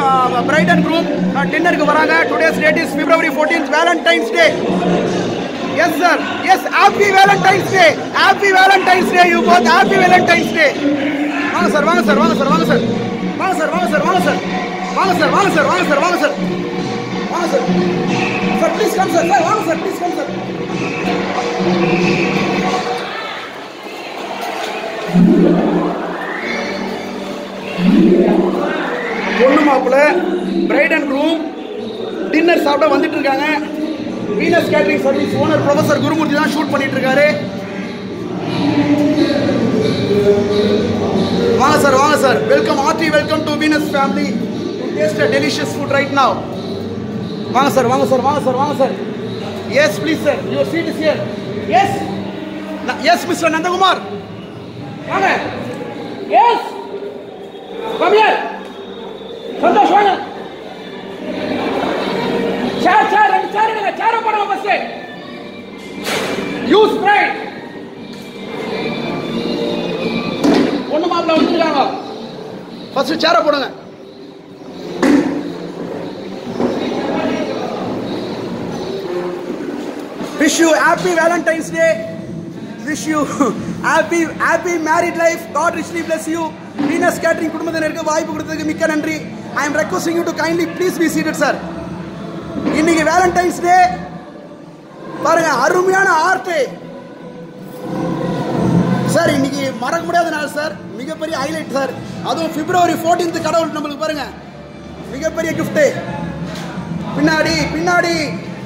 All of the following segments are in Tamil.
பிரைட் அண்ட் க்ரூம் டின்னருக்கு வராங்க today's date is February fourteenth Valentine's day yes sir yes happy Valentine's day happy Valentine's day you both happy Valentine's day வாங்க சார் வாங்க சார் வாங்க சார் வாங்க சார் வாங்க சார் வாங்க சார் வாங்க சார் வாங்க சார் வாங்க சார் வாங்க சார் வாங்க சார் வாங்க sir sir please come sir sir வாங்க சார் ப்ளீஸ் கம் சார் பொண்ணு மாப்பிள்ள பிரைட் அண்ட் ரூம் டின்னர் சாப்பிட வந்துட்டு இருக்காங்க Venus catering service owner professor Gurumurthy தான் ஷூட் பண்ணிட்டு இருக்காரு வாங்க சார் வாங்க sir welcome Aarti welcome to Venus family to taste a delicious food right now வாங்க சார் வாங்க சார் வாங்க சார் வாங்க sir yes please sir your seat is here yes yes mister Nandakumar வாங்க எஸ் கம் ஹியர் சந்தோஷ் வாங்க சேர் சேர் ரெண்டு சேர் எடுங்க சேர போடுங்க ஃபர்ஸ்ட் யூஸ் பிரைட் பொண்ணு மாப்பிள்ள வந்துருக்காங்க ஃபர்ஸ்ட் சேர போடுங்க wish you happy Valentine's day wish you happy happy married life God richly bless you Venus catering குடும்பத்தினருக்கு வாய்ப்பு கொடுத்ததுக்கு மிக்க நன்றி I am requesting you to kindly please be seated sir இன்னைக்கு வேலண்டைன்ஸ் டே பாருங்க அருமையான ஆர்ட் சார் இன்னைக்கு மறக்க முடியாத நாள் சார் மிகப்பெரிய ஹைலைட் சார் அதுவும் பிப்ரவரி 14th கடவுள் நம்மளுக்கு பாருங்க மிகப்பெரிய gift பின்னாடி பின்னாடி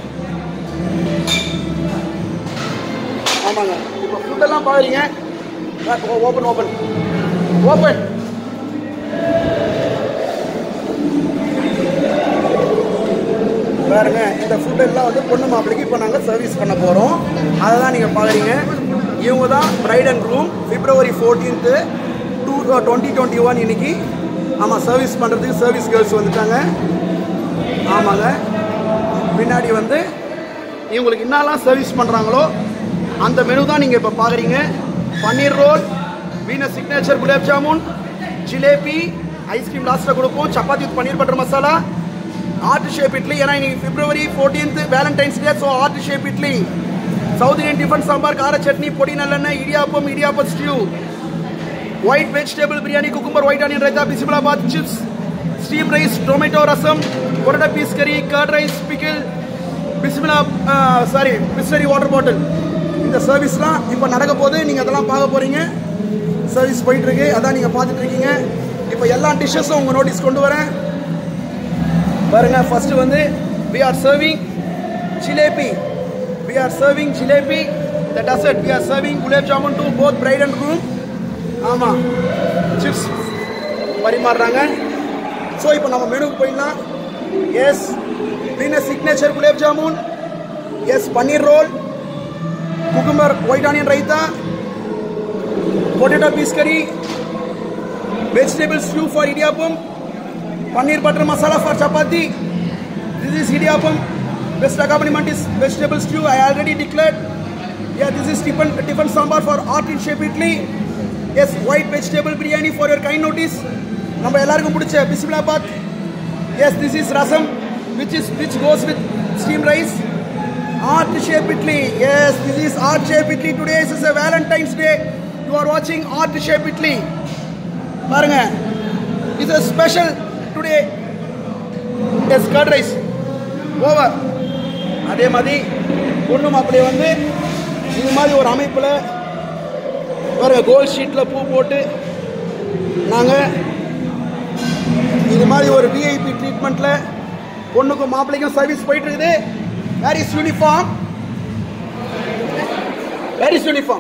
ஆமாங்க இப்போ ஃபுட்டெல்லாம் பாக்குறீங்க ஓப்பன் ஓப்பன் ஓப்பன் பாருங்க இந்த ஃபுட் எல்லாம் வந்து பொண்ணு மாப்பிளைக்கு இப்போ நாங்கள் சர்வீஸ் பண்ண போகிறோம் அதை தான் நீங்கள் பார்க்குறீங்க இவங்க தான் bride and groom February fourteenth two twenty twenty one இன்னைக்கு ஆமாம் சர்வீஸ் பண்ணுறதுக்கு சர்வீஸ் கேர்ள்ஸ் வந்துட்டாங்க ஆமாங்க பின்னாடி வந்து இவங்களுக்கு என்னெல்லாம் சர்வீஸ் பண்ணுறாங்களோ அந்த மெனு தான் நீங்கள் இப்போ பார்க்குறீங்க paneer roll Venus signature gulab jamun jalebi ice cream லாஸ்ட்டில் கொடுப்போம் chapati with paneer butter masala art shape idli ஏன்னா இன்னைக்கு February fourteenth Valentine's day so art shape idli South Indian tiffin sambar கார சட்னி பொடி நல்லெண்ணெய் idiyappam idiyappam stew white vegetable biryani cucumber white onion raita bisibelebath chips steam rice tomato rasam parotta peas curry curd rice pickle பிஸ்மிலா சாரி பிஸ்லரி வாட்டர் பாட்டில் இந்த சர்வீஸ்லாம் இப்போ நடக்க போது நீங்கள் அதெல்லாம் பார்க்க போகிறீங்க சர்வீஸ் போயிட்டு இருக்கு அதான் நீங்கள் பார்த்துட்டு இருக்கீங்க இப்போ எல்லா டிஷ்ஷஸும் உங்கள் நோட்டீஸ் கொண்டு வரேன் பாருங்க ஃபர்ஸ்ட் வந்து we are serving jalebi we are serving jalebi the dessert we are serving gulab jamun to both bride and groom ஆமா சிப்ஸ் பரிமாறுறாங்க ஸோ இப்போ நம்ம மெனுக்கு போயிடலாம் yes Venus signature gulab jamun yes paneer roll cucumber white onion raita potato peas curry vegetable stew for idiyappam paneer butter masala for chapati. This is idiyappam. Best accompaniment is vegetable stew. I already declared. Yeah, this is tiffin, tiffin sambar for art in shape idli. Yes, white vegetable biryani for your kind notice. நம்ம எல்லாருக்கும் பிடிச்ச bisibelebath yes this is rasam which is which goes with steam rice art shape idli yes this is art shape idli today is a Valentine's day you are வாட்சிங் ஆர்ட் ஷேப் இட்லி பாருங்க is a special today yes curd rice over அதே மாதிரி பொண்ணு மாப்பிள்ளை வந்து இது மாதிரி ஒரு அமைப்பில் பாருங்க கோல்ட் ஷீட்டில் பூ போட்டு நாங்கள் இது மாதிரி ஒரு விஐபி ட்ரீட்மெண்ட்டில் பொண்ணுக்கும் மாப்பிள்ளைக்கும் சர்வீஸ் போயிட்டு இருக்குது where is uniform where is uniform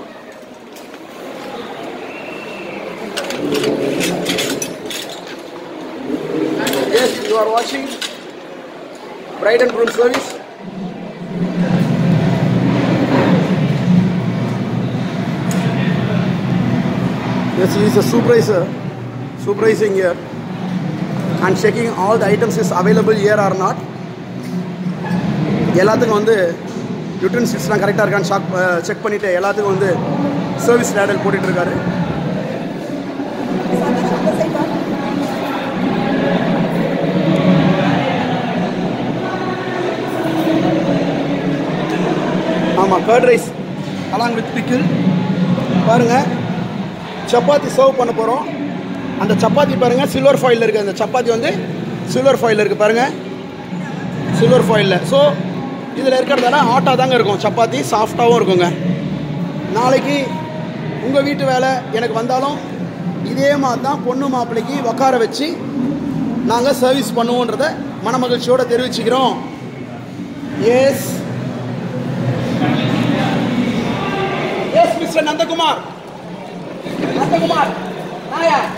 Yes, you are watching bride and groom service. Yes, he is a supervisor, supervising here and checking all the items is available here or not. எல்லாத்துக்கும் வந்து யூட்டன்சில்ஸ்லாம் கரெக்டாக இருக்கான்னு ஷாக் செக் பண்ணிவிட்டு எல்லாத்துக்கும் வந்து சர்வீஸ் லேடல் போட்டுட்டு இருக்காரு curd rice along with pickle பாருங்கள் சப்பாத்தி சர்வ் பண்ண போகிறோம் அந்த சப்பாத்தி பாருங்கள் சில்வர் ஃபாயிலில் இருக்குது அந்த சப்பாத்தி வந்து சில்வர் ஃபாயிலில் இருக்குது பாருங்கள் சில்வர் ஃபாயிலில் ஸோ இதில் இருக்கிறதால ஆட்டா தாங்க இருக்கும் சப்பாத்தி சாஃப்டாகவும் இருக்குங்க நாளைக்கு உங்கள் வீட்டு வேலை எனக்கு வந்தாலும் இதே மாதிரி தான் பொண்ணு மாப்பிள்ளைக்கு உட்கார வச்சு நாங்கள் சர்வீஸ் பண்ணுவோன்றத மனமகிழ்ச்சியோட தெரிவிச்சுக்கிறோம் yes yes mister Nandakumar Nandakumar நாயா